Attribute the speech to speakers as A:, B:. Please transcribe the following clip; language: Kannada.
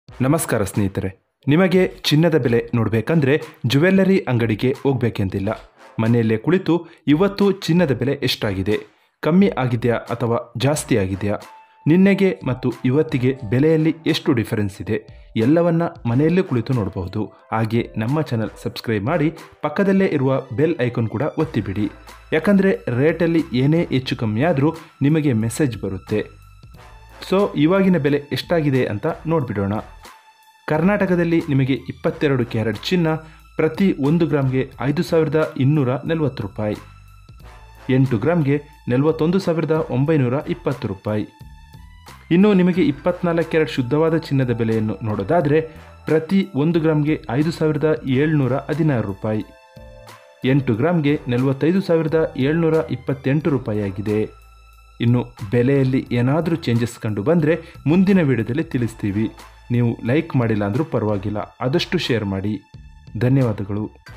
A: ನಮಸ್ಕಾರ ಸ್ನೇಹಿತರೆ ನಿಮಗೆ ಚಿನ್ನದ ಬೆಲೆ ನೋಡಬೇಕಂದ್ರೆ ಜುವೆಲ್ಲರಿ ಅಂಗಡಿಗೆ ಹೋಗ್ಬೇಕೆಂದಿಲ್ಲ ಮನೆಯಲ್ಲೇ ಕುಳಿತು ಇವತ್ತು ಚಿನ್ನದ ಬೆಲೆ ಎಷ್ಟಾಗಿದೆ ಕಮ್ಮಿ ಆಗಿದೆಯಾ ಅಥವಾ ಜಾಸ್ತಿ ಆಗಿದೆಯಾ ನಿನ್ನೆಗೆ ಮತ್ತು ಇವತ್ತಿಗೆ ಬೆಲೆಯಲ್ಲಿ ಎಷ್ಟು ಡಿಫರೆನ್ಸ್ ಇದೆ ಎಲ್ಲವನ್ನ ಮನೆಯಲ್ಲೇ ಕುಳಿತು ನೋಡಬಹುದು ಹಾಗೆ ನಮ್ಮ ಚಾನಲ್ ಸಬ್ಸ್ಕ್ರೈಬ್ ಮಾಡಿ ಪಕ್ಕದಲ್ಲೇ ಇರುವ ಬೆಲ್ ಐಕಾನ್ ಕೂಡ ಒತ್ತಿಬಿಡಿ ಯಾಕಂದರೆ ರೇಟಲ್ಲಿ ಏನೇ ಹೆಚ್ಚು ಕಮ್ಮಿ ಆದರೂ ನಿಮಗೆ ಮೆಸೇಜ್ ಬರುತ್ತೆ ಸೊ ಇವಾಗಿನ ಬೆಲೆ ಎಷ್ಟಾಗಿದೆ ಅಂತ ನೋಡಿಬಿಡೋಣ ಕರ್ನಾಟಕದಲ್ಲಿ ನಿಮಗೆ ಇಪ್ಪತ್ತೆರಡು ಕ್ಯಾರೆಟ್ ಚಿನ್ನ ಪ್ರತಿ ಒಂದು ಗ್ರಾಮ್ಗೆ ಐದು ಸಾವಿರದ ಇನ್ನೂರ ನಲವತ್ತು ರೂಪಾಯಿ ಎಂಟು ಗ್ರಾಮ್ಗೆ ನಲವತ್ತೊಂದು ಸಾವಿರದ ಒಂಬೈನೂರ ಇಪ್ಪತ್ತು ರೂಪಾಯಿ ಇನ್ನು ನಿಮಗೆ ಇಪ್ಪತ್ನಾಲ್ಕು ಕ್ಯಾರೆಟ್ ಶುದ್ಧವಾದ ಚಿನ್ನದ ಬೆಲೆಯನ್ನು ನೋಡೋದಾದರೆ ಪ್ರತಿ ಒಂದು ಗ್ರಾಮ್ಗೆ ಐದು ಸಾವಿರದ ಏಳ್ನೂರ ಹದಿನಾರು ರೂಪಾಯಿ ಎಂಟು ಗ್ರಾಮ್ಗೆ ನಲವತ್ತೈದು ಸಾವಿರದ ಏಳ್ನೂರ ಇಪ್ಪತ್ತೆಂಟು ರೂಪಾಯಿ ಆಗಿದೆ ಇನ್ನು ಬೆಲೆಯಲ್ಲಿ ಏನಾದರೂ ಚೇಂಜಸ್ ಕಂಡು ಬಂದರೆ ಮುಂದಿನ ವಿಡಿಯೋದಲ್ಲಿ ತಿಳಿಸ್ತೀವಿ ನೀವು ಲೈಕ್ ಮಾಡಿಲ್ಲ ಅಂದರೂ ಪರವಾಗಿಲ್ಲ ಆದಷ್ಟು ಶೇರ್ ಮಾಡಿ ಧನ್ಯವಾದಗಳು